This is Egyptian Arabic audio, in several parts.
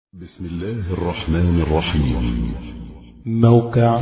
بسم الله الرحمن الرحيم موقع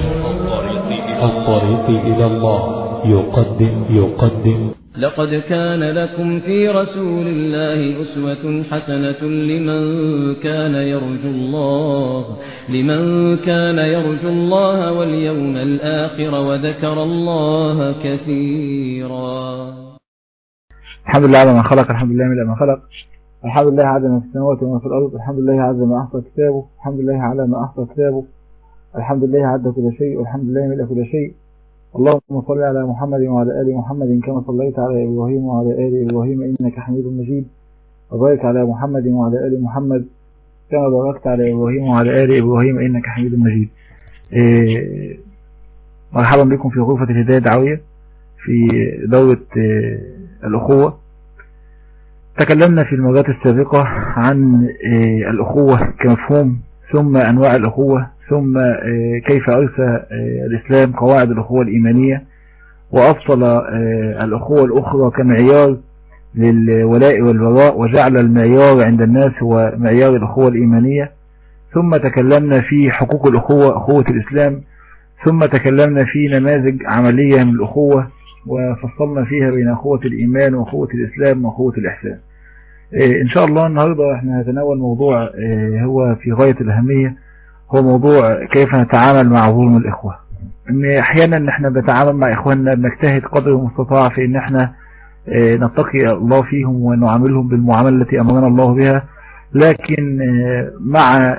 الطريق إلى الله يقدم يقدم لقد كان لكم في رسول الله أسوة حسنة لمن كان يرجو الله لمن كان يرجو الله واليوم الآخر وذكر الله كثيرا الحمد لله على ما خلق الحمد لله من ما خلق الحمد لله على ما في السماوات وما في الأرض الحمد لله على ما أحصى كتابه الحمد لله على ما أحصى كتابه الحمد لله عد كل شيء والحمد لله ملء كل شيء اللهم صل على محمد وعلى آل محمد كما صليت على إبراهيم وعلى آل إبراهيم إنك حميد مجيد وبارك على محمد وعلى آل محمد كما باركت على إبراهيم وعلى آل إبراهيم إنك حميد مجيد إيه مرحبا بكم في غرفة الهداية الدعوية في دورة إيه الأخوة تكلمنا في المرات السابقة عن إيه الأخوة كمفهوم ثم أنواع الأخوة ثم كيف أرسى الإسلام قواعد الأخوة الإيمانية وأفصل الأخوة الأخرى كمعيار للولاء والبراء وجعل المعيار عند الناس هو معيار الأخوة الإيمانية ثم تكلمنا في حقوق الأخوة أخوة الإسلام ثم تكلمنا في نماذج عملية من الأخوة وفصلنا فيها بين أخوة الإيمان وأخوة الإسلام وأخوة الإحسان إن شاء الله النهاردة احنا هنتناول موضوع هو في غاية الأهمية هو موضوع كيف نتعامل مع ظلم الإخوة ان احيانا احنا بنتعامل مع اخواننا بنجتهد قدر المستطاع في ان احنا نتقي الله فيهم ونعاملهم بالمعاملة التي امرنا الله بها لكن مع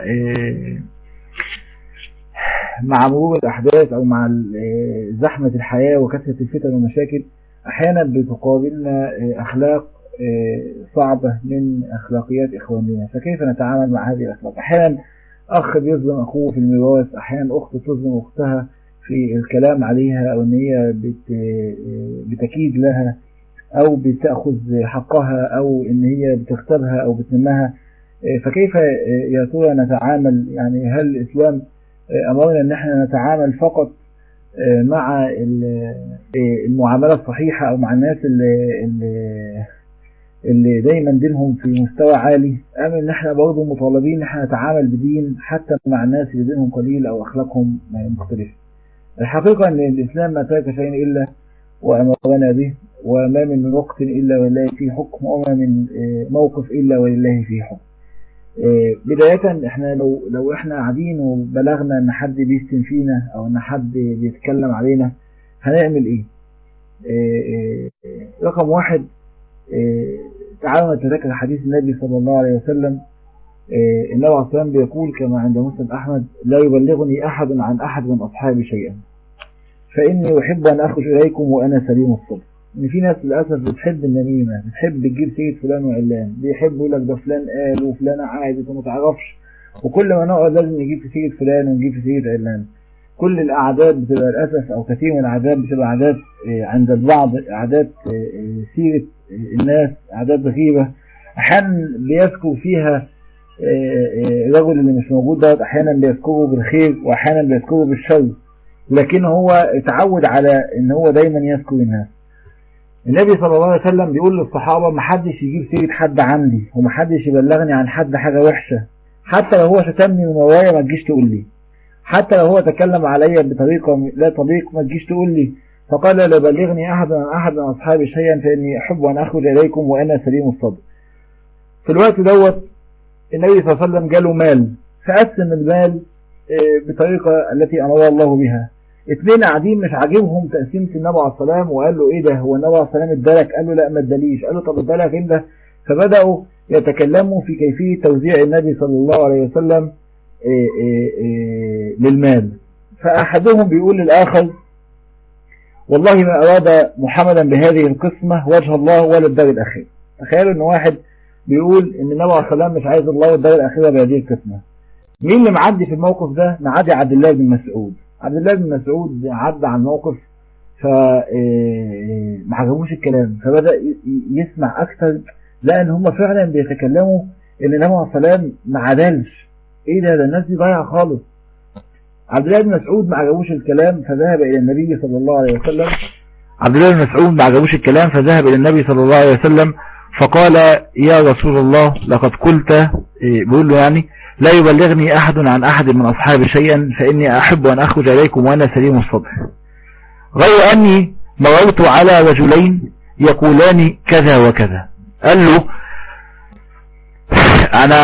مع مرور الاحداث او مع زحمة الحياة وكثرة الفتن والمشاكل احيانا بتقابلنا اخلاق صعبة من اخلاقيات اخواننا فكيف نتعامل مع هذه الاخلاق احيانا اخ بيظلم اخوه في الميراث احيانا اخت تظلم اختها في الكلام عليها او ان هي بت بتكيد لها او بتأخذ حقها او ان هي بتغتابها او بتنمها فكيف يا ترى نتعامل يعني هل الاسلام امرنا ان احنا نتعامل فقط مع المعاملة الصحيحة او مع الناس اللي, اللي اللي دايما دينهم في مستوى عالي أم ان احنا برضه مطالبين ان احنا نتعامل بدين حتى مع الناس اللي دينهم قليل او اخلاقهم مختلفة الحقيقة ان الاسلام ما ترك شيء الا وامرنا به وما من وقت الا ولله فيه حكم وما من موقف الا ولله فيه حكم بداية احنا لو لو احنا قاعدين وبلغنا ان حد بيشتم فينا او ان حد بيتكلم علينا هنعمل ايه رقم واحد تعالوا نتذكر حديث النبي صلى الله عليه وسلم النبي عليه الصلاة بيقول كما عند مسلم أحمد لا يبلغني أحد عن أحد من أصحابي شيئا فإني أحب أن أخرج إليكم وأنا سليم الصدر إن في ناس للأسف بتحب النميمة بتحب تجيب سيرة فلان وعلان بيحب يقول لك ده فلان قال وفلان عادت وما تعرفش وكل ما نقعد لازم نجيب في سيرة فلان ونجيب في سيرة علان كل الأعداد بتبقى للأسف أو كثير من الأعداد بتبقى عادات عند البعض عادات سيرة الناس عادات غيبة أحيانا بيذكر فيها الرجل اللي مش موجود دوت أحيانا بيذكره بالخير وأحيانا بيذكره بالشر لكن هو اتعود على ان هو دايما يذكر الناس النبي صلى الله عليه وسلم بيقول للصحابة ما حدش يجيب سيرة حد عندي وما حدش يبلغني عن حد حاجة وحشة حتى لو هو شتمني من ورايا ما تجيش تقول لي حتى لو هو تكلم عليا بطريقة لا طريق ما تجيش تقول لي فقال لا بلغني أحد من أحد من أصحابي شيئا فإني أحب أن أخرج إليكم وأنا سليم الصدر في الوقت دوت النبي صلى الله عليه وسلم جاله مال فقسم المال بطريقة التي أمر الله بها اثنين قاعدين مش عاجبهم تقسيمة النبي عليه السلام وقال له ايه ده هو النبي عليه السلام ادالك قال له لا ما اداليش قال له طب ادالك انت فبدأوا يتكلموا في كيفية توزيع النبي صلى الله عليه وسلم إيه إيه إيه للمال فأحدهم بيقول للآخر والله ما أراد محمدا بهذه القسمة وجه الله ولا الدار الأخير تخيلوا ان واحد بيقول ان النبي عليه السلام مش عايز الله والدار الأخيرة بهذه القسمة مين اللي معدي في الموقف ده معدي عبد الله بن مسعود عبد الله بن مسعود عدى على الموقف فما عجبوش الكلام فبدأ يسمع أكثر لأن هم فعلا بيتكلموا ان النبي عليه السلام ما عدلش ايه ده ده الناس دي ضايعه خالص عبد الله بن مسعود ما عجبوش الكلام فذهب الى النبي صلى الله عليه وسلم عبد الله بن مسعود ما عجبوش الكلام فذهب الى النبي صلى الله عليه وسلم فقال يا رسول الله لقد قلت بيقول له يعني لا يبلغني أحد عن أحد من أصحابي شيئا فإني أحب أن أخرج إليكم وأنا سليم الصدر غير أني مررت على رجلين يقولان كذا وكذا قال له أنا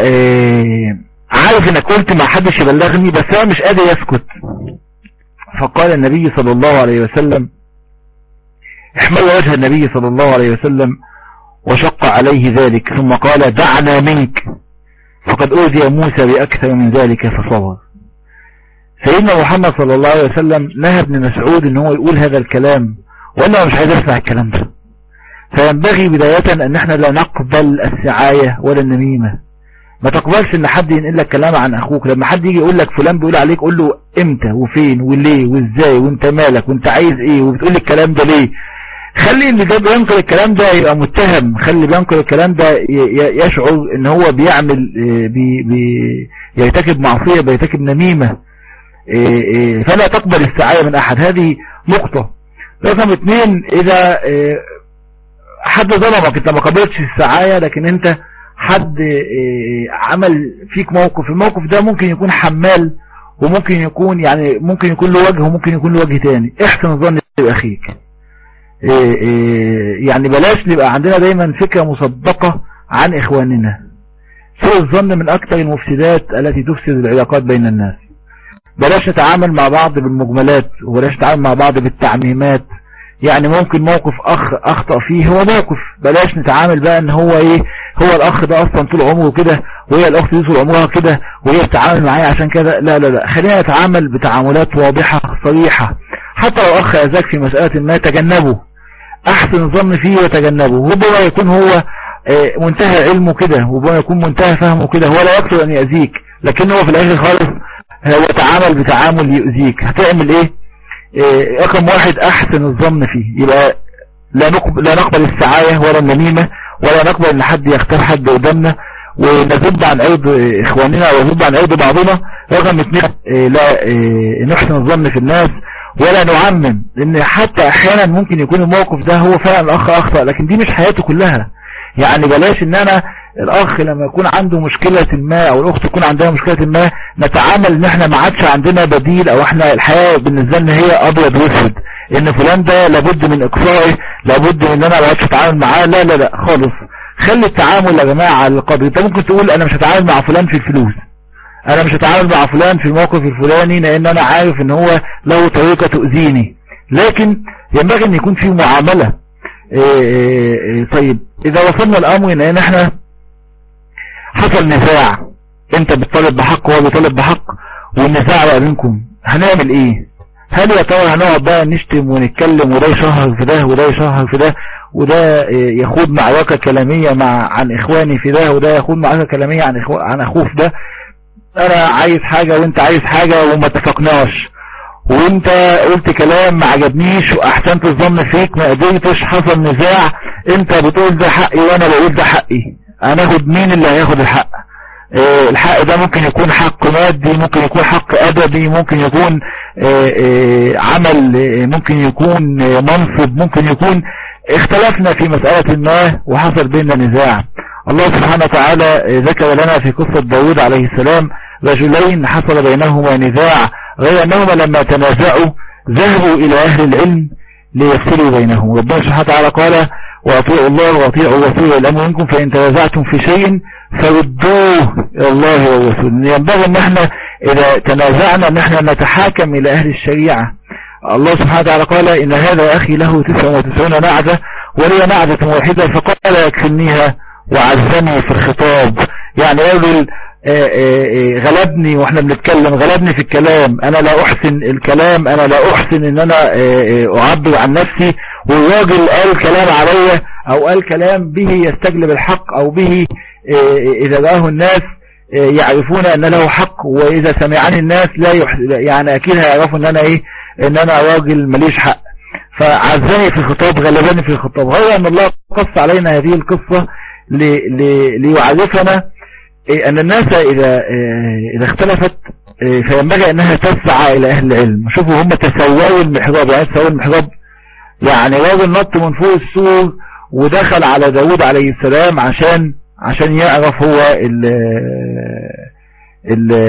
عارف انك قلت ما حدش يبلغني بس انا مش قادر يسكت فقال النبي صلى الله عليه وسلم احمل وجه النبي صلى الله عليه وسلم وشق عليه ذلك ثم قال دعنا منك فقد أوذي موسى بأكثر من ذلك فصبر سيدنا محمد صلى الله عليه وسلم نهى ابن مسعود ان هو يقول هذا الكلام وانا مش عايز اسمع الكلام ده فينبغي بداية ان احنا لا نقبل السعاية ولا النميمة ما تقبلش ان حد ينقل لك كلام عن اخوك لما حد يجي يقول لك فلان بيقول عليك قول له امتى وفين وليه وازاي وانت مالك وانت عايز ايه وبتقول لي الكلام ده ليه خلي اللي ده بينقل الكلام ده يبقى متهم خلي اللي بينقل الكلام ده يشعر ان هو بيعمل بي بي يرتكب معصية بيرتكب نميمة فلا تقبل السعاية من احد هذه نقطة رقم اثنين اذا حد ظلمك انت ما قبلتش السعاية لكن انت حد عمل فيك موقف الموقف ده ممكن يكون حمال وممكن يكون يعني ممكن يكون له وجه وممكن يكون له وجه تاني احسن الظن بأخيك يعني بلاش نبقى عندنا دايما فكرة مصدقة عن اخواننا سوء الظن من اكثر المفسدات التي تفسد العلاقات بين الناس بلاش نتعامل مع بعض بالمجملات وبلاش نتعامل مع بعض بالتعميمات يعني ممكن موقف اخ اخطأ فيه هو موقف بلاش نتعامل بقى ان هو ايه هو الاخ ده اصلا طول عمره كده وهي الاخت دي طول عمرها كده وهي بتتعامل معايا عشان كده لا لا لا خلينا نتعامل بتعاملات واضحة صريحة حتى لو اخ اذاك في مسألة ما تجنبه احسن الظن فيه وتجنبه ربما يكون هو منتهى علمه كده وربما يكون منتهى فهمه كده هو لا يقصد ان يأذيك لكنه هو في الاخر خالص هو تعامل بتعامل يؤذيك هتعمل ايه رقم واحد احسن الظن فيه يبقى لا نقبل, لا نقبل السعاية ولا النميمة ولا نقبل ان حد يختار حد قدامنا ونزد عن عرض اخواننا ونزد عن عرض بعضنا رقم اثنين لا نحسن الظن في الناس ولا نعمم لان حتى احيانا ممكن يكون الموقف ده هو فعلا الاخ اخطأ لكن دي مش حياته كلها يعني بلاش ان انا الاخ لما يكون عنده مشكلة ما او الاخت تكون عندها مشكلة ما نتعامل ان احنا ما عادش عندنا بديل او احنا الحياة بالنسبة لنا هي ابيض واسود ان فلان ده لابد من اقصائه لابد من ان انا ما عادش اتعامل معاه لا لا لا خالص خلي التعامل يا جماعة على القدر انت ممكن تقول انا مش هتعامل مع فلان في الفلوس انا مش هتعامل مع فلان في الموقف الفلاني لان انا عارف ان هو له طريقة تؤذيني لكن ينبغي ان يكون في معاملة إيه إيه طيب اذا وصلنا الامر ان احنا حصل نزاع انت بتطالب بحق وهو بيطالب بحق والنزاع بقى بينكم هنعمل ايه هل يا ترى هنقعد بقى نشتم ونتكلم وده يشهر في ده وده يشهر في ده وده يخوض معركة كلامية مع عن اخواني في ده وده يخوض معركة كلامية عن إخو... عن اخوه في ده انا عايز حاجة وانت عايز حاجة وما اتفقناش وانت قلت كلام ما عجبنيش واحسنت الظن فيك ما قدرتش حصل نزاع انت بتقول ده حقي وانا بقول ده حقي هناخد مين اللي هياخد الحق اه الحق ده ممكن يكون حق مادي ممكن يكون حق ادبي ممكن يكون اه اه عمل ممكن يكون منصب ممكن يكون اختلفنا في مسألة ما وحصل بيننا نزاع الله سبحانه وتعالى ذكر لنا في قصة داود عليه السلام رجلين حصل بينهما نزاع غير انهما لما تنازعوا ذهبوا الى اهل العلم ليفصلوا بينهم ربنا سبحانه وتعالى قال واطيعوا الله واطيعوا وسيء الامر منكم فان تنازعتم في شيء فردوه الى الله والرسول ينبغي ان احنا اذا تنازعنا ان احنا نتحاكم الى اهل الشريعة الله سبحانه وتعالى قال ان هذا اخي له 99 نعجة ولي نعجة واحدة فقال يكفنيها وعزني في الخطاب يعني رجل غلبني واحنا بنتكلم غلبني في الكلام انا لا احسن الكلام انا لا احسن ان انا اعبر عن نفسي والراجل قال كلام عليا او قال كلام به يستجلب الحق او به اذا راه الناس يعرفون ان له حق واذا سمعني الناس لا يعني اكيد هيعرفوا ان انا ايه ان انا راجل ماليش حق فعزني في الخطاب غلبني في الخطاب غير ان الله قص علينا هذه القصة ليعرفنا ان الناس اذا اذا اختلفت فينبغي انها تسعى الى اهل العلم شوفوا هم تسووا المحراب يعني تسووا المحراب يعني راجل نط من فوق السور ودخل على داود عليه السلام عشان عشان يعرف هو ال ال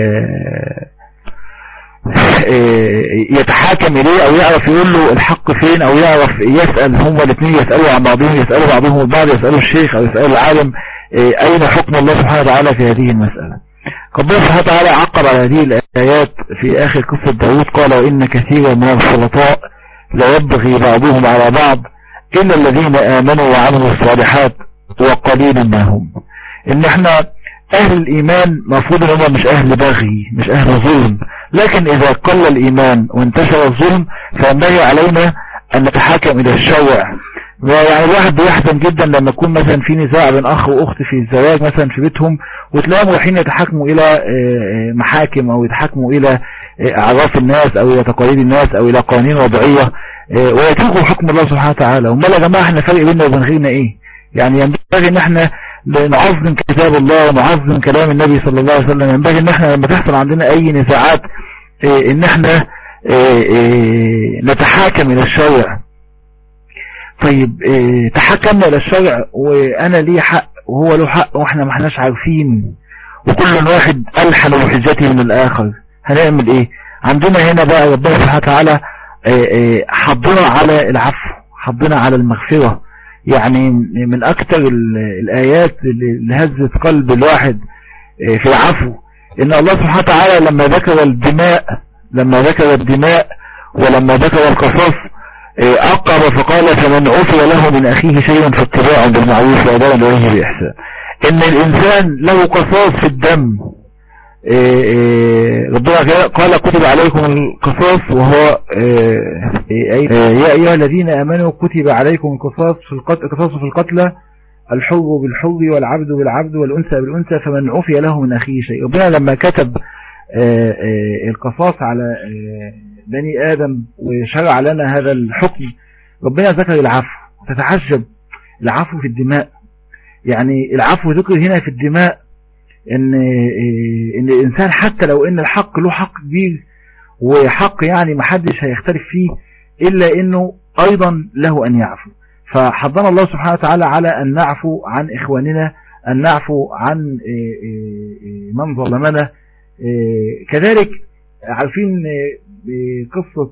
يتحاكم إليه أو يعرف يقول له الحق فين أو يعرف يسأل هما الاثنين يسألوا عن بعضهم يسألوا بعضهم البعض يسألوا الشيخ أو يسألوا العالم أين حكم الله سبحانه وتعالى في هذه المسألة ربنا سبحانه وتعالى عقب على هذه الآيات في آخر قصة داود قال وإن كثيرا من السلطاء لا يبغي بعضهم على بعض إلا الذين آمنوا وعملوا الصالحات وقليل ما هم إن احنا أهل الإيمان مفروض ان هم مش أهل بغي مش أهل ظلم لكن إذا قل الإيمان وانتشر الظلم فينبغي علينا أن نتحاكم إلى الشرع يعني الواحد بيحزن جدا لما يكون مثلا في نزاع بين أخ وأخت في الزواج مثلا في بيتهم وتلاقيهم رايحين يتحاكموا إلى محاكم أو يتحاكموا إلى أعراف الناس أو إلى تقاليد الناس أو إلى قوانين وضعية ويتركوا حكم الله سبحانه وتعالى امال يا جماعة احنا فرق بيننا وبين غيرنا ايه يعني ينبغي ان احنا نعظم كتاب الله ونعظم كلام النبي صلى الله عليه وسلم ينبغي ان احنا لما تحصل عندنا اي نزاعات اه ان احنا اه اه نتحاكم الى الشرع طيب تحكمنا الى الشرع وانا ليه حق وهو له حق واحنا ما احناش عارفين وكل واحد الحن بحجته من الاخر هنعمل ايه عندنا هنا بقى ربنا سبحانه وتعالى حضنا على العفو حضنا على المغفرة يعني من اكتر الايات اللي هزت قلب الواحد في العفو ان الله سبحانه وتعالى لما ذكر الدماء لما ذكر الدماء ولما ذكر القصاص عقب فقال فمن عفو له من اخيه شيء فاتباع بالمعروف واداء اليه باحسان ان الانسان له قصاص في الدم ربنا قال كتب عليكم القصاص وهو يا أيها الذين أمنوا كتب عليكم القصاص في القتل القصاص في القتلى الحر بالحر والعبد بالعبد والأنثى بالأنثى فمن عفي له من أخيه شيء ربنا لما كتب القصاص على بني آدم وشرع لنا هذا الحكم ربنا ذكر العفو تتعجب العفو في الدماء يعني العفو ذكر هنا في الدماء ان ان الانسان حتى لو ان الحق له حق كبير وحق يعني محدش هيختلف فيه الا انه ايضا له ان يعفو فحضنا الله سبحانه وتعالى على ان نعفو عن اخواننا ان نعفو عن من ظلمنا كذلك عارفين قصة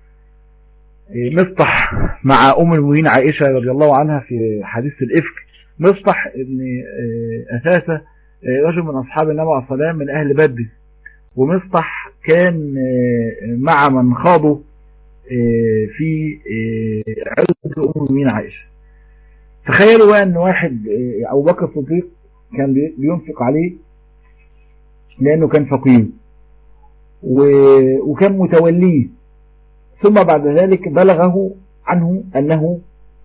مصطح مع ام المؤمنين عائشة رضي الله عنها في حديث الافك مصطح ابن اثاثة رجل من أصحاب النبي عليه السلام من أهل بدر ومصطح كان مع من خاضوا في عرض أم المؤمنين عائشة تخيلوا بقى أن واحد أبو بكر الصديق كان بينفق عليه لأنه كان فقير وكان متوليه ثم بعد ذلك بلغه عنه أنه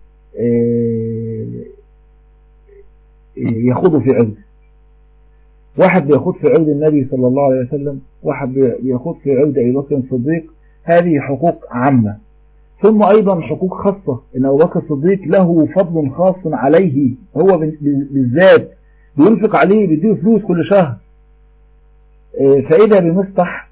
يخوض في عرضه واحد بيخوض في عرض النبي صلى الله عليه وسلم واحد بيخوض في عرض أبي بكر الصديق هذه حقوق عامة ثم أيضا حقوق خاصة إن أبو بكر الصديق له فضل خاص عليه هو بالذات بينفق عليه بيديه فلوس كل شهر فإذا بمصطح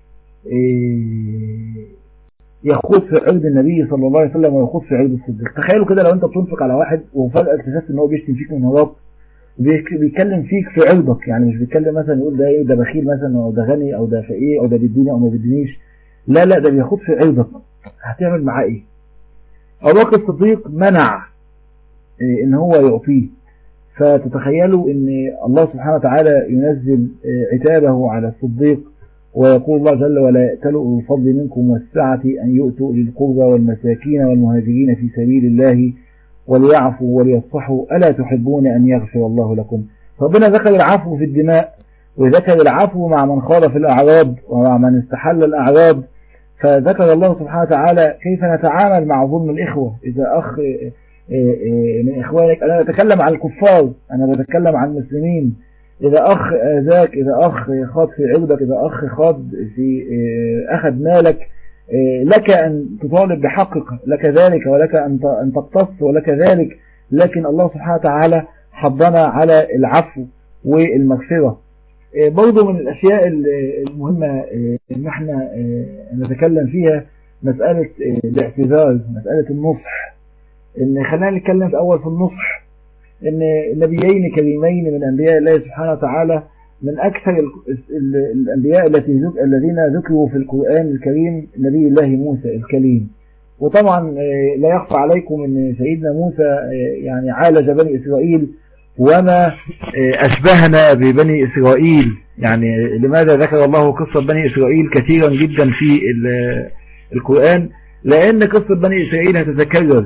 يخوض في عرض النبي صلى الله عليه وسلم ويخوض في عرض الصديق تخيلوا كده لو انت بتنفق على واحد وفجأة اكتشفت ان هو بيشتم فيك من وراك بيتكلم فيك في عرضك يعني مش بيتكلم مثلا يقول ده ايه ده بخيل مثلا او ده غني او ده فقير او ده بيديني او ما بيدينيش لا لا ده بياخد في عرضك هتعمل معاه ايه ابو بكر الصديق منع إيه ان هو يعطيه فتتخيلوا ان الله سبحانه وتعالى ينزل عتابه على الصديق ويقول الله جل ولا يأتلوا الفضل منكم والسعة أن يؤتوا للقربى والمساكين والمهاجرين في سبيل الله وليعفوا وليصفحوا ألا تحبون أن يغفر الله لكم ربنا ذكر العفو في الدماء وذكر العفو مع من خاض في الأعراض ومع من استحل الأعراض فذكر الله سبحانه وتعالى كيف نتعامل مع ظلم الإخوة إذا أخ من إخوانك أنا بتكلم عن الكفار أنا بتكلم عن المسلمين إذا أخ آذاك إذا أخ خاض في عرضك إذا أخ خاض في أخذ مالك لك أن تطالب بحقك لك ذلك ولك أن تقتص ولك ذلك لكن الله سبحانه وتعالى حضنا على العفو والمغفرة برضو من الأشياء المهمة أن احنا نتكلم فيها مسألة الاعتذار مسألة النصح ان خلينا نتكلم في الاول في النصح ان نبيين كريمين من انبياء الله سبحانه وتعالى من اكثر الانبياء التي الذين ذكروا في القرآن الكريم نبي الله موسى الكليم وطبعا لا يخفى عليكم ان سيدنا موسى يعني عالج بني اسرائيل وما أشبهنا ببني إسرائيل يعني لماذا ذكر الله قصة بني إسرائيل كثيرا جدا في القرآن لأن قصة بني إسرائيل هتتكرر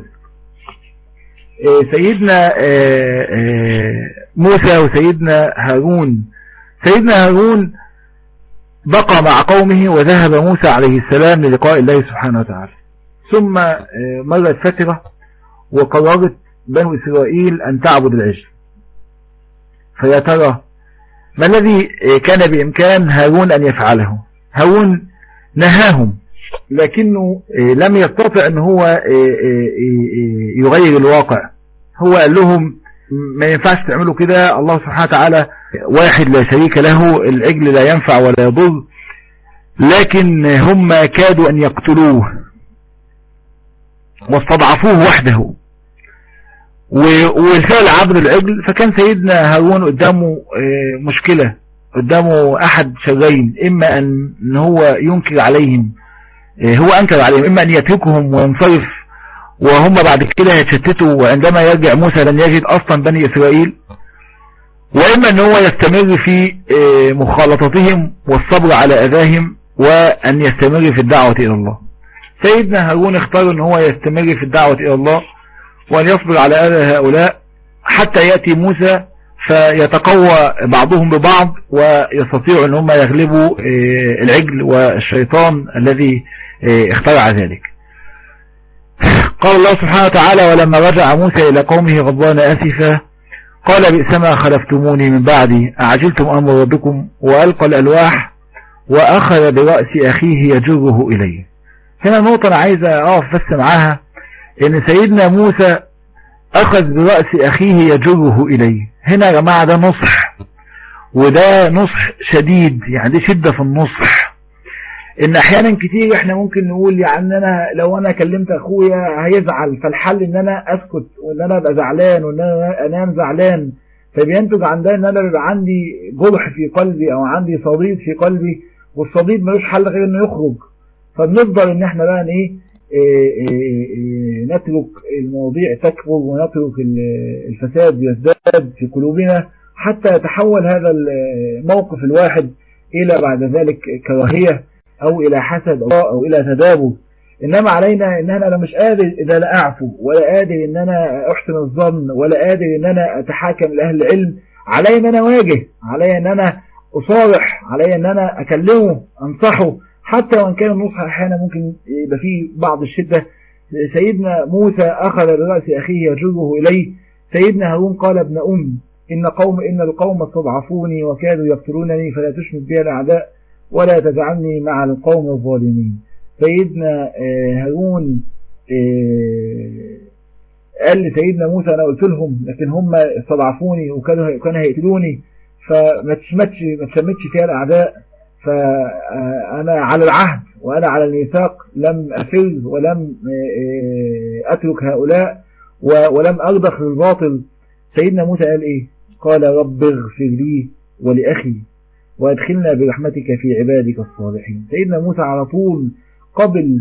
سيدنا موسى وسيدنا هارون سيدنا هارون بقى مع قومه وذهب موسى عليه السلام للقاء الله سبحانه وتعالى ثم مرت فترة وقررت بنو إسرائيل أن تعبد العجل فيا ترى ما الذي كان بإمكان هارون أن يفعله هارون نهاهم لكنه لم يستطع أن هو يغير الواقع هو قال لهم ما ينفعش تعملوا كده الله سبحانه وتعالى واحد لا شريك له العجل لا ينفع ولا يضر لكن هم كادوا أن يقتلوه واستضعفوه وحده والفعل عبد العجل فكان سيدنا هارون قدامه مشكلة قدامه أحد شرين إما أن هو ينكر عليهم هو أنكر عليهم إما أن يتركهم وينصرف وهم بعد كده يتشتتوا وعندما يرجع موسى لن يجد أصلا بني إسرائيل وإما أن هو يستمر في مخالطتهم والصبر على أذاهم وأن يستمر في الدعوة إلى الله سيدنا هارون اختار أن هو يستمر في الدعوة إلى الله وأن يصبر على أذى هؤلاء حتى يأتي موسى فيتقوى بعضهم ببعض ويستطيعوا أن هم يغلبوا العجل والشيطان الذي اخترع ذلك قال الله سبحانه وتعالى ولما رجع موسى إلى قومه غضبان أسفا قال بئسما خلفتموني من بعدي أعجلتم أمر ربكم وألقى الألواح وأخذ برأس أخيه يجره إليه هنا نقطة أنا عايز أقف بس معاها ان سيدنا موسى اخذ برأس اخيه يجره اليه هنا يا جماعة ده نصح وده نصح شديد يعني دي شدة في النصح ان احيانا كتير احنا ممكن نقول يعني انا لو انا كلمت اخويا هيزعل فالحل ان انا اسكت وان انا ابقى زعلان وان انا انام زعلان فبينتج عن ده ان انا بيبقى عندي جرح في قلبي او عندي صديد في قلبي والصديد ملوش حل غير انه يخرج فبنفضل ان احنا بقى ايه نترك المواضيع تكبر ونترك الفساد يزداد في قلوبنا حتى يتحول هذا الموقف الواحد إلى بعد ذلك كراهية أو إلى حسد أو إلى تدابر إنما علينا إن أنا مش قادر إذا لا أعفو ولا قادر إن أنا أحسن الظن ولا قادر إن أنا أتحاكم لأهل العلم علي إن أنا واجه علي إن أنا أصارح علي إن أنا أكلمه أنصحه حتى وإن كان النصح أحيانا ممكن يبقى فيه بعض الشدة سيدنا موسى أخذ برأس أخيه يجره إليه سيدنا هارون قال ابن أم إن قوم إن القوم استضعفوني وكادوا يقتلونني فلا تشمت بي الأعداء ولا تجعلني مع القوم الظالمين سيدنا هارون قال لسيدنا موسى أنا قلت لهم لكن هم استضعفوني وكانوا كانوا هيقتلوني فما تشمتش ما تشمتش فيها الأعداء فأنا على العهد وأنا على الميثاق لم أفل ولم أترك هؤلاء ولم أغدق للباطل سيدنا موسى قال إيه قال رب اغفر لي ولأخي وادخلنا برحمتك في عبادك الصالحين سيدنا موسى على طول قبل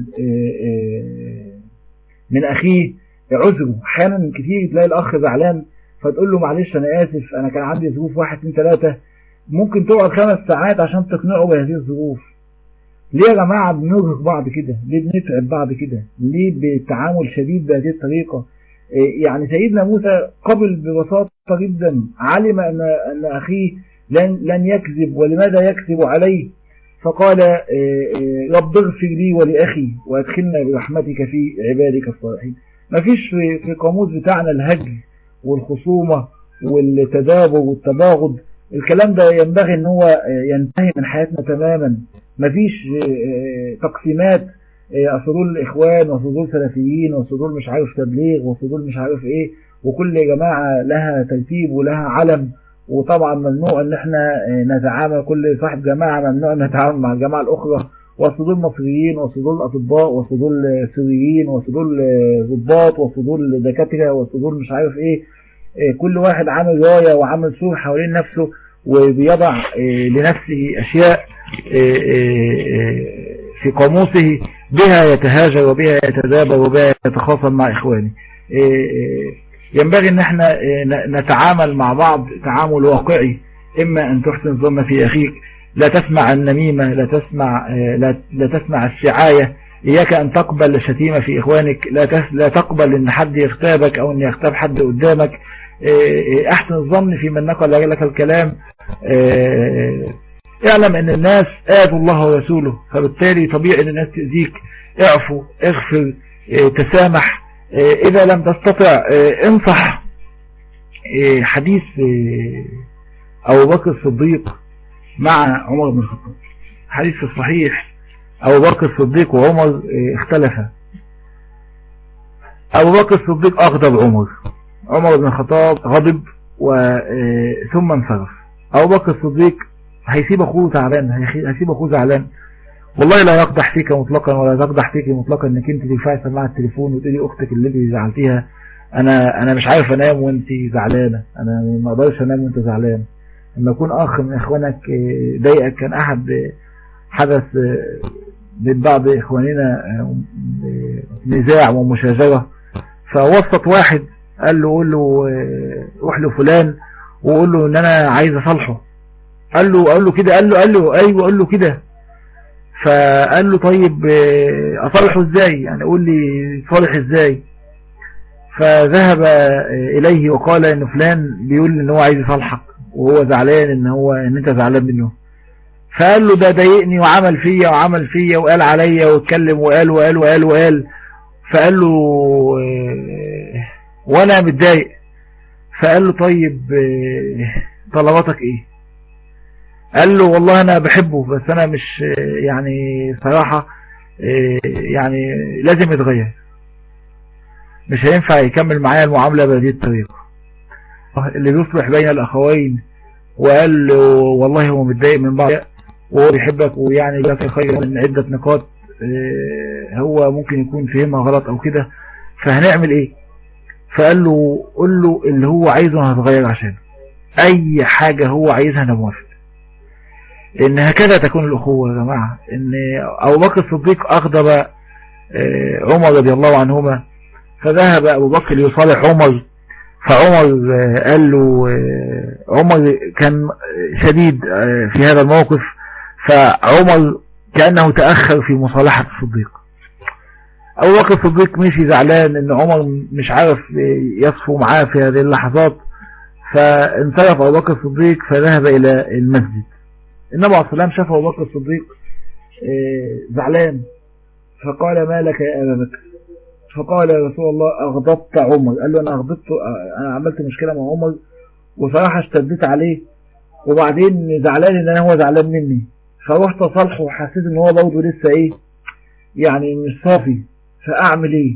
من أخيه عذره أحيانا كتير تلاقي الأخ زعلان فتقول له معلش أنا آسف أنا كان عندي ظروف واحد اتنين تلاتة ممكن تقعد خمس ساعات عشان تقنعه بهذه الظروف ليه يا جماعة بنرهق بعض كده ليه بنتعب بعض كده ليه بتعامل شديد بهذه الطريقة يعني سيدنا موسى قبل ببساطة جدا علم أن, أن أخيه لن, لن يكذب ولماذا يكذب عليه فقال رب اغفر لي ولأخي وادخلنا برحمتك في عبادك الصالحين ما فيش في, في القاموس بتاعنا الهجر والخصومة والتدابر والتباغض الكلام ده ينبغي ان هو ينتهي من حياتنا تماما مفيش تقسيمات اصل دول الاخوان واصل دول سلفيين واصل دول مش عارف تبليغ واصل دول مش عارف ايه وكل جماعة لها ترتيب ولها علم وطبعا ممنوع ان احنا نتعامل كل صاحب جماعة ممنوع ان نتعامل مع الجماعة الاخرى وصدور مصريين وصدور أطباء وصدور سوريين وصدور ضباط وصدور دكاترة وصدور مش عارف ايه كل واحد عامل راية وعامل سور حوالين نفسه وبيضع لنفسه أشياء في قاموسه بها يتهاجر وبها يتدابر وبها يتخاصم مع إخوانه ينبغي ان احنا نتعامل مع بعض تعامل واقعي اما ان تحسن الظن في اخيك لا تسمع النميمة لا تسمع لا, لا تسمع السعاية إياك أن تقبل الشتيمة في إخوانك لا لا تقبل أن حد يغتابك أو أن يغتاب حد قدامك أحسن الظن في من نقل لك الكلام اعلم أن الناس آذوا الله ورسوله فبالتالي طبيعي أن الناس تأذيك اعفو اغفر تسامح إذا لم تستطع انصح حديث أبو بكر الصديق مع عمر بن الخطاب حديث الصحيح أبو بكر الصديق وعمر اختلفا أبو بكر الصديق أغضب عمر عمر بن الخطاب غضب ثم انصرف أبو بكر الصديق هيسيب أخوه تعبان هيسيب أخوه زعلان والله لا يقدح فيك مطلقا ولا تقدح فيك مطلقا انك انت ترفعي سماعه التليفون وتقولي اختك اللي انت زعلتيها انا انا مش عارف انام وانت زعلانه انا ما اقدرش انام وانت زعلان لما يكون اخ من اخوانك ضايقك كان احد حدث بين بعض اخواننا نزاع ومشاجره فوسط واحد قال له قول له روح له فلان وقول له ان انا عايز اصالحه قال له قال له كده قال له قال له ايوه قال له كده فقال له طيب اصالحه ازاي يعني قول لي صالح ازاي فذهب اليه وقال ان فلان بيقول ان هو عايز يصالحك وهو زعلان ان هو ان انت زعلان منه فقال له ده ضايقني وعمل فيا وعمل فيا وقال عليا واتكلم وقال وقال وقال وقال فقال له وانا متضايق فقال له طيب طلباتك ايه قال له والله انا بحبه بس انا مش يعني صراحة يعني لازم يتغير مش هينفع يكمل معايا المعاملة بهذه الطريقة اللي بيصلح بين الاخوين وقال له والله هو متضايق من بعض وهو بيحبك ويعني لك خير من عدة نقاط هو ممكن يكون فهمها غلط او كده فهنعمل ايه فقال له قول له اللي هو عايزه انا هتغير عشانه اي حاجة هو عايزها انا موافق ان هكذا تكون الاخوة يا جماعة ان ابو بكر الصديق اغضب عمر رضي الله عنهما فذهب ابو بكر ليصالح عمر فعمر قال له عمر كان شديد في هذا الموقف فعمر كأنه تأخر في مصالحة الصديق أبو بكر الصديق مشي زعلان ان عمر مش عارف يصفو معاه في هذه اللحظات فانصرف أبو بكر الصديق فذهب إلى المسجد النبي عليه السلام شاف أبو بكر الصديق زعلان فقال ما لك يا أبا بكر فقال يا رسول الله أغضبت عمر قال له أنا أغضبت أنا عملت مشكلة مع عمر وصراحة اشتدت عليه وبعدين زعلان ان انا هو زعلان مني فروحت اصالحه وحسيت ان هو برضه لسه ايه يعني مش صافي فاعمل ايه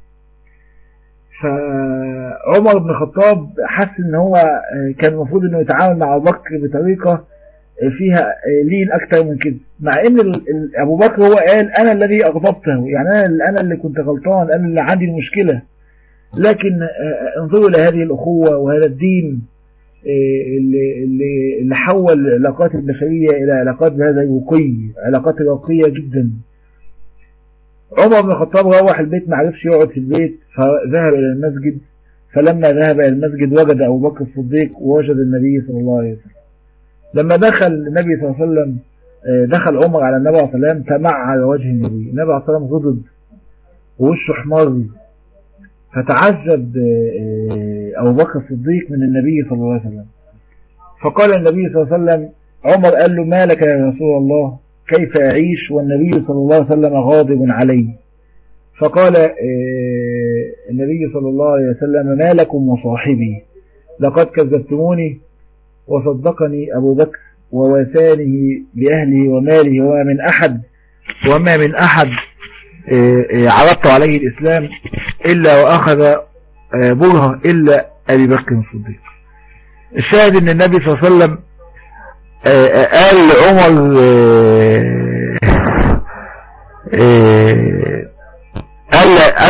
فعمر بن الخطاب حس ان هو كان المفروض انه يتعامل مع ابو بكر بطريقة فيها لين اكتر من كده مع ان ابو بكر هو قال انا الذي اغضبته يعني انا انا اللي كنت غلطان انا اللي عندي المشكلة لكن انظروا الى هذه الاخوة وهذا الدين اللي, اللي, اللي حول العلاقات البشرية إلى علاقات بهذا الرقي علاقات راقية جدا عمر بن الخطاب روح البيت ما عرفش يقعد في البيت فذهب إلى المسجد فلما ذهب إلى المسجد وجد أبو بكر الصديق ووجد النبي صلى الله عليه وسلم لما دخل النبي صلى الله عليه وسلم دخل عمر على النبي عليه الصلاة والسلام تمعر وجه النبي النبي عليه الصلاة والسلام غضب ووشه احمر فتعجب أبو بكر الصديق من النبي صلى الله عليه وسلم فقال النبي صلى الله عليه وسلم عمر قال له ما لك يا رسول الله كيف أعيش والنبي صلى الله عليه وسلم غاضب علي فقال النبي صلى الله عليه وسلم ما لكم وصاحبي لقد كذبتموني وصدقني أبو بكر وواسانه بأهله وماله وما من أحد وما من أحد عرضت عليه الإسلام إلا وأخذ برهة إلا أبي بكر الصديق الشاهد أن النبي صلى الله عليه وسلم قال لعمر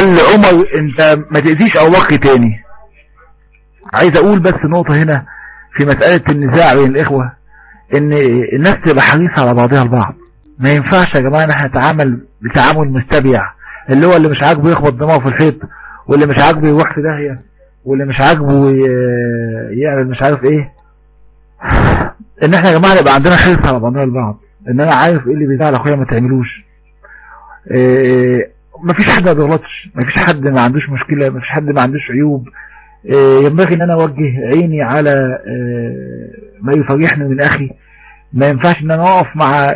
قال لعمر انت ما تأذيش ابو بكر تاني عايز اقول بس نقطة هنا في مسألة النزاع بين الاخوة ان الناس تبقى حريصة على بعضها البعض ما ينفعش يا جماعة ان احنا نتعامل بتعامل مستبيع اللي هو اللي مش عاجبه يخبط دماغه في الحيط واللي مش عاجبه يروح في داهية واللي مش عاجبه يعمل مش عارف ايه ان احنا يا جماعة يبقى عندنا حرص على بعضنا البعض ان انا عارف ايه اللي بيزعل اخويا ما تعملوش إيه مفيش حد ما بيغلطش مفيش حد ما عندوش مشكلة مفيش حد ما عندوش عيوب إيه ينبغي ان انا اوجه عيني على إيه ما يفرحني من اخي ما ينفعش ان انا اقف مع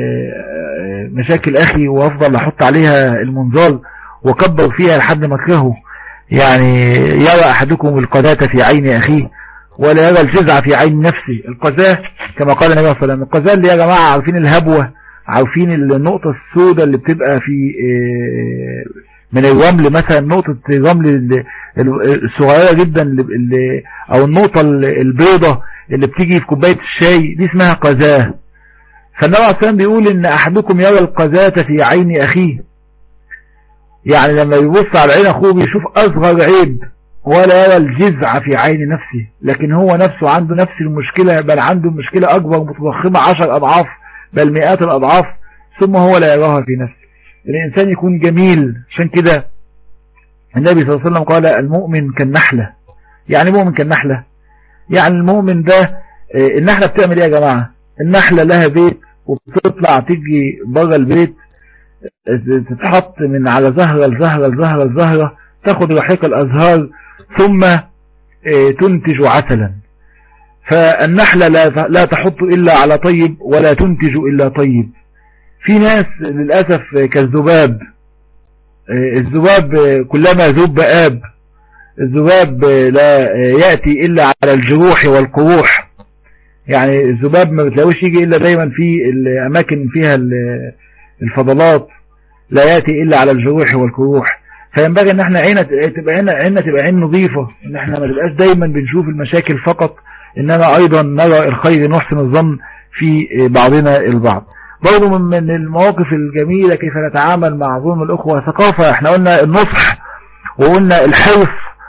مشاكل اخي وافضل احط عليها المنظار واكبر فيها لحد ما اكرهه يعني يرى احدكم القذاة في عين اخيه ولا يرى الجزع في عين نفسه القذاة كما قال النبي صلى الله عليه وسلم القذاة اللي يا جماعة عارفين الهبوة عارفين النقطة السوداء اللي بتبقى في من الرمل مثلا نقطة الرمل الصغيرة جدا اللي او النقطة البيضة اللي بتيجي في كوباية الشاي دي اسمها قذاة فالنبي عليه الصلاة بيقول ان احدكم يرى القذاة في عين اخيه يعني لما يبص على عين اخوه بيشوف اصغر عيب ولا يرى الجزع في عين نفسه لكن هو نفسه عنده نفس المشكلة بل عنده مشكلة اكبر متضخمة عشر اضعاف بل مئات الاضعاف ثم هو لا يراها في نفسه الانسان يكون جميل عشان كده النبي صلى الله عليه وسلم قال المؤمن كالنحلة يعني مؤمن كالنحلة يعني المؤمن ده النحلة بتعمل ايه يا جماعة النحلة لها بيت وبتطلع تيجي بره البيت تتحط من على زهرة لزهرة لزهرة لزهرة تاخد رحيق الازهار ثم تنتج عسلا فالنحلة لا تحط الا على طيب ولا تنتج الا طيب في ناس للأسف كالذباب الذباب كلما ذب آب الذباب لا يأتي إلا على الجروح والقروح يعني الذباب ما بتلاقوش يجي إلا دايما في الأماكن فيها الفضلات لا يأتي إلا على الجروح والقروح فينبغي ان احنا عينة تبقى عينة, عينة تبقى عين نظيفة ان احنا ما تبقاش دايما بنشوف المشاكل فقط انما ايضا نرى الخير نحسن الظن في بعضنا البعض برضو من المواقف الجميلة كيف نتعامل مع ظلم الأخوة ثقافة احنا قلنا النصح وقلنا الحرص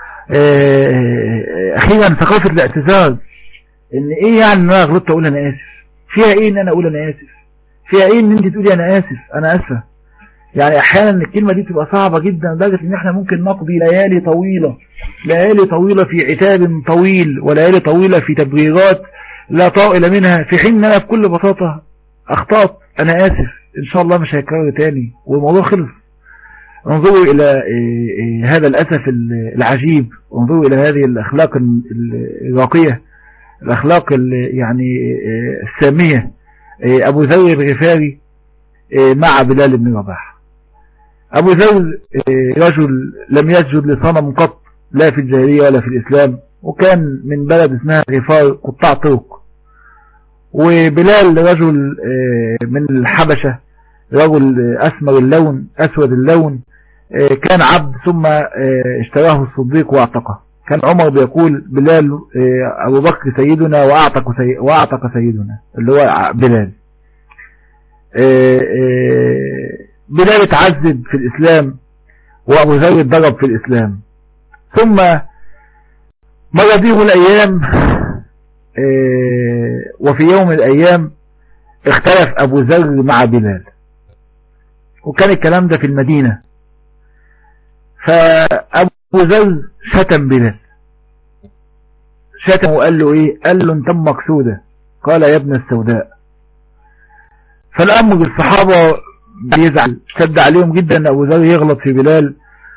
أخيرا ثقافة الاعتذار ان ايه يعني ان انا غلطت اقول انا اسف فيها ايه ان انا اقول انا اسف فيها ايه ان انت تقولي انا اسف انا اسفة يعني احيانا الكلمة دي تبقى صعبة جدا لدرجة ان احنا ممكن نقضي ليالي طويلة ليالي طويلة في عتاب طويل وليالي طويلة في تبريرات لا طائل منها في حين ان انا بكل بساطة اخطأت انا اسف ان شاء الله مش هيكرر تاني والموضوع خلص انظروا الى هذا الاسف العجيب انظروا الى هذه الاخلاق الراقية الاخلاق يعني السامية ابو ذر الغفاري مع بلال بن رباح ابو ذر رجل لم يسجد لصنم قط لا في الجاهلية ولا في الاسلام وكان من بلد اسمها غفار قطاع طرق وبلال رجل من الحبشة رجل أسمر اللون أسود اللون كان عبد ثم اشتراه الصديق واعتقه كان عمر بيقول بلال أبو بكر سيدنا وأعتق, سي وأعتق سيدنا اللي هو بلال بلال اتعذب في الإسلام وأبو ذر اتضرب في الإسلام ثم مر بهم الأيام وفي يوم من الأيام اختلف أبو ذر مع بلال وكان الكلام ده في المدينة فأبو ذر شتم بلال شتم وقال له ايه قال له انت امك سودة قال يا ابن السوداء فالأمر الصحابة بيزعل شد عليهم جدا ان أبو ذر يغلط في بلال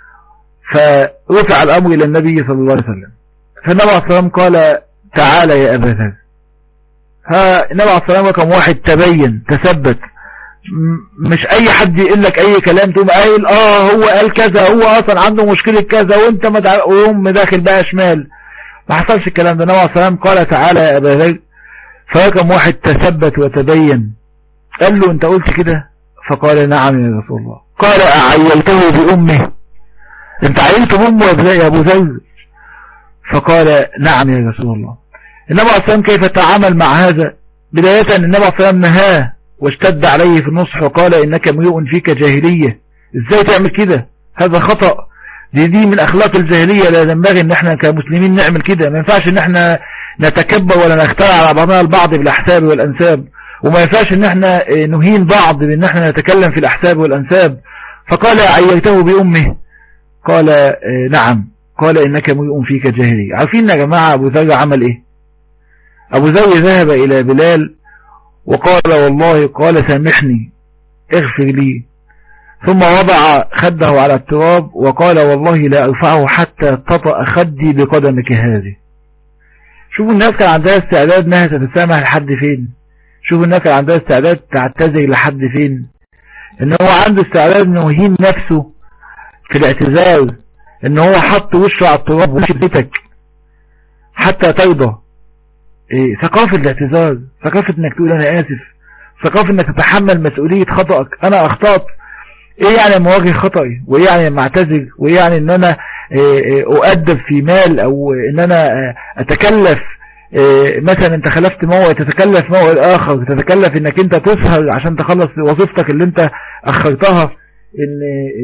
فرفع الأمر إلى النبي صلى الله عليه وسلم فالنبي عليه الصلاة والسلام قال تعالى يا أبا ذر فالنبي عليه الصلاة والسلام كان واحد تبين تثبت مش اي حد يقول لك اي كلام تقوم قايل اه هو قال كذا هو اصلا عنده مشكلة كذا وانت ما ويوم داخل بقى شمال ما حصلش الكلام ده النبي عليه الصلاة والسلام قال تعالى يا ابا ذر فرقم واحد تثبت وتبين قال له انت قلت كده فقال نعم يا رسول الله قال اعيلته بامه انت عيلت بامه يا ابو ذر فقال نعم يا رسول الله النبي عليه الصلاة والسلام كيف تعامل مع هذا بداية النبي عليه الصلاة والسلام نهاه واشتد عليه في النصح وقال انك امرؤ فيك جاهلية ازاي تعمل كده هذا خطأ دي دي من اخلاق الجاهلية لا ينبغي ان احنا كمسلمين نعمل كده ما ينفعش ان احنا نتكبر ولا نختار على بعضنا البعض بالاحساب والانساب وما ينفعش ان احنا نهين بعض بان احنا نتكلم في الاحساب والانساب فقال عييته بامه قال نعم قال انك ميء فيك جاهلي عارفين يا جماعة ابو ذر عمل ايه ابو ذر ذهب الى بلال وقال والله قال سامحني اغفر لي ثم وضع خده على التراب وقال والله لا ارفعه حتى تطأ خدي بقدمك هذه شوفوا الناس كان عندها استعداد انها تتسامح لحد فين شوفوا الناس كان عندها استعداد تعتذر لحد فين ان هو عنده استعداد انه يهين نفسه في الاعتذار ان هو حط وشه على التراب ومشي بيتك حتى ترضى إيه ثقافة الاعتذار ثقافة انك تقول انا اسف ثقافة انك تتحمل مسؤولية خطأك انا اخطأت ايه يعني لما اواجه خطأي وايه يعني لما اعتذر وايه يعني ان انا إيه اؤدب في مال او ان انا اتكلف إيه مثلا انت خلفت موعد تتكلف موعد اخر تتكلف انك انت تسهر عشان تخلص وظيفتك اللي انت اخرتها ان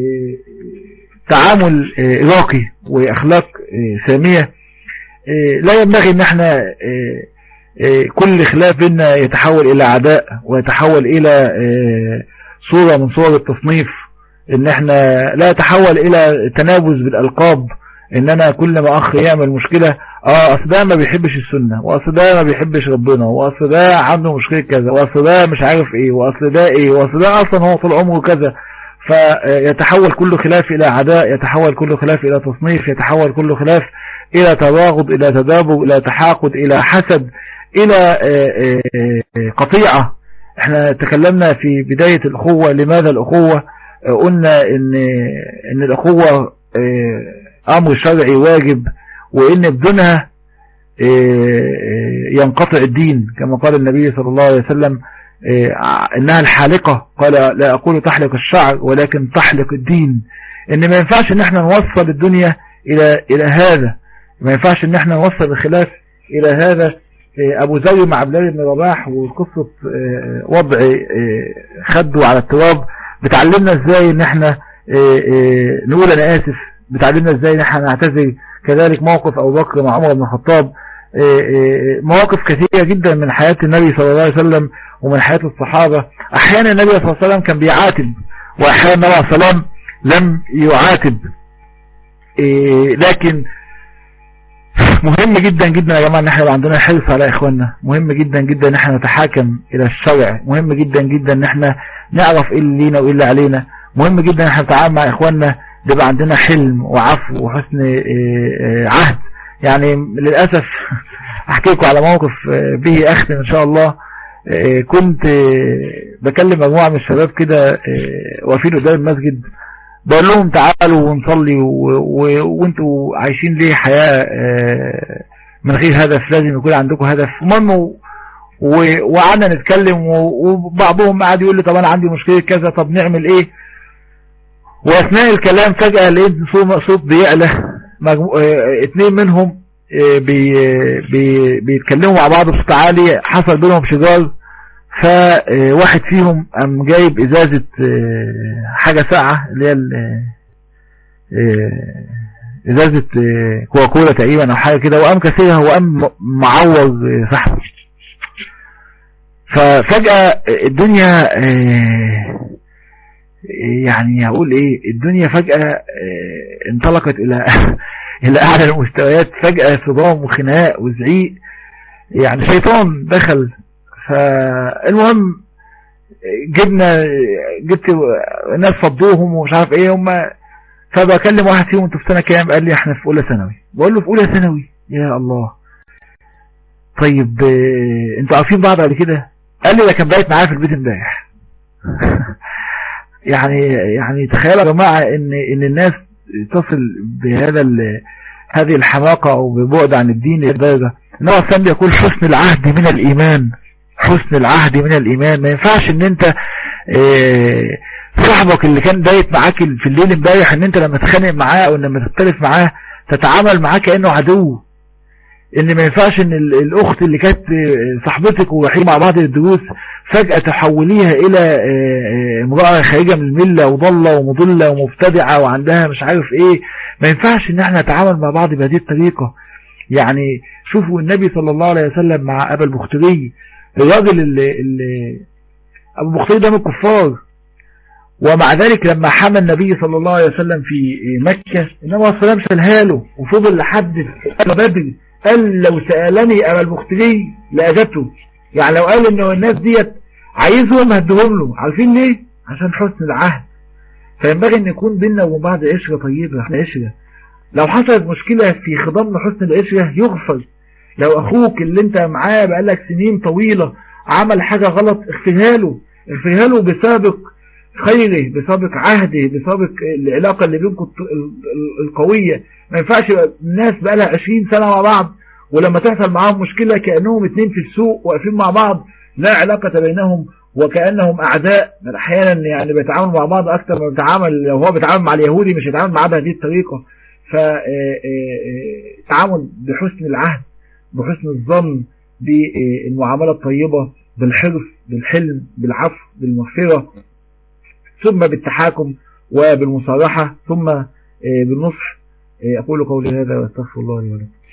تعامل راقي واخلاق سامية لا ينبغي ان احنا كل خلاف بينا يتحول الى عداء ويتحول الى صورة من صور التصنيف ان احنا لا يتحول الى تنابز بالالقاب ان انا كل ما اخ يعمل مشكلة اه اصل ده ما بيحبش السنة واصل ده ما بيحبش ربنا واصل ده عنده مشكلة كذا واصل ده مش عارف ايه واصل ده ايه واصل ده اصلا هو طول عمره كذا فيتحول كل خلاف الى عداء يتحول كل خلاف الى تصنيف يتحول كل خلاف الى تباغض الى تدابر الى تحاقد الى حسد الى قطيعة احنا تكلمنا في بداية الاخوة لماذا الاخوة قلنا ان ان الاخوة امر شرعي واجب وان بدونها ينقطع الدين كما قال النبي صلى الله عليه وسلم انها الحالقة قال لا اقول تحلق الشعر ولكن تحلق الدين ان ما ينفعش ان احنا نوصل الدنيا الى الى هذا ما ينفعش ان احنا نوصل الخلاف الى هذا ابو زي مع بلال بن رباح وقصة وضع خده على التراب بتعلمنا ازاي ان احنا نقول انا اسف بتعلمنا ازاي ان احنا نعتذر كذلك موقف ابو بكر مع عمر بن الخطاب مواقف كثيرة جدا من حياة النبي صلى الله عليه وسلم ومن حياة الصحابة احيانا النبي صلى الله عليه وسلم كان بيعاتب واحيانا النبي صلى الله عليه وسلم لم يعاتب لكن مهم جدا جدا يا جماعة ان احنا يبقى عندنا حرص على اخواننا مهم جدا جدا ان احنا نتحاكم الى الشرع مهم جدا جدا ان احنا نعرف ايه اللي لينا وايه اللي علينا مهم جدا ان احنا نتعامل مع اخواننا يبقى عندنا حلم وعفو وحسن عهد يعني للأسف احكي لكم على موقف به اختم ان شاء الله كنت بكلم مجموعة من الشباب كده واقفين قدام المسجد بقول لهم تعالوا ونصلي وانتوا عايشين ليه حياة من غير هدف لازم يكون عندكم هدف المهم وقعدنا نتكلم وبعضهم قعد يقول لي طب انا عندي مشكلة كذا طب نعمل ايه واثناء الكلام فجأة لقيت صوت بيعلى مجمو... اتنين منهم بي... بي... بيتكلموا مع بعض بصوت عالي حصل بينهم شجار فواحد فيهم قام جايب ازازة حاجة ساعة اللي هي ازازة كوكولا تقريبا او حاجة كده وقام كسرها وقام معوض صاحبه ففجأة الدنيا يعني هقول ايه الدنيا فجأة انطلقت الى الى اعلى المستويات فجأة صدام وخناق وزعيق يعني شيطان دخل فالمهم جبنا جبت ناس فضوهم ومش عارف ايه هم فبكلم واحد فيهم انتوا في سنة كام قال لي احنا في اولى ثانوي بقول له في اولى ثانوي يا الله طيب انتوا عارفين بعض قبل كده قال لي ده كان بايت معايا في البيت امبارح يعني يعني تخيلوا يا جماعه ان ان الناس تصل بهذا هذه الحماقه او ببعد عن الدين لدرجه ان هو السلام يقول حسن العهد من الايمان حسن العهد من الايمان ما ينفعش ان انت اه صاحبك اللي كان بايت معاك في الليل امبارح ان انت لما تتخانق معاه او لما تختلف معاه تتعامل معاه كانه عدو ان ما ينفعش ان ال- الاخت اللي كانت صاحبتك ورايحين مع بعض للدروس فجأة تحوليها الى آه، آه، امرأة خارجة من الملة وضالة ومضلة ومبتدعة وعندها مش عارف ايه ما ينفعش ان احنا نتعامل مع بعض بهذه الطريقة يعني شوفوا النبي صلى الله عليه وسلم مع ابا البختري الراجل اللي, اللي ابو البختري ده من الكفار ومع ذلك لما حمى النبي صلى الله عليه وسلم في مكة النبي عليه السلام سألها له وفضل لحد بدر قال لو سألني أبا البختري لأجبته يعني لو قال إنه الناس ديت عايزهم هدهم له عارفين ليه؟ عشان حسن العهد فينبغي أن يكون بيننا وبين بعض عشرة طيبة احنا عشرة لو حصلت مشكلة في خضم حسن العشرة يغفر لو أخوك اللي انت معاه بقالك سنين طويلة عمل حاجة غلط اغفرها له اغفرها له بسابق خيره بسابق عهده بسابق العلاقة اللي بينكم الط- ال- ال- القوية ما ينفعش يبقى الناس بقى لها 20 سنة مع بعض ولما تحصل معاهم مشكلة كأنهم اتنين في السوق واقفين مع بعض لا علاقة بينهم وكأنهم أعداء بل أحيانا يعني بيتعاملوا مع بعض أكتر ما بيتعامل لو هو بيتعامل مع اليهودي مش هيتعامل معاه بهذه الطريقة فالتعامل بحسن العهد بحسن الظن بالمعاملة الطيبة بالحرص بالحلم بالعفو بالمغفرة ثم بالتحاكم وبالمصالحة ثم آه، بالنصح آه، أقول قولي هذا واستغفر الله لي ولكم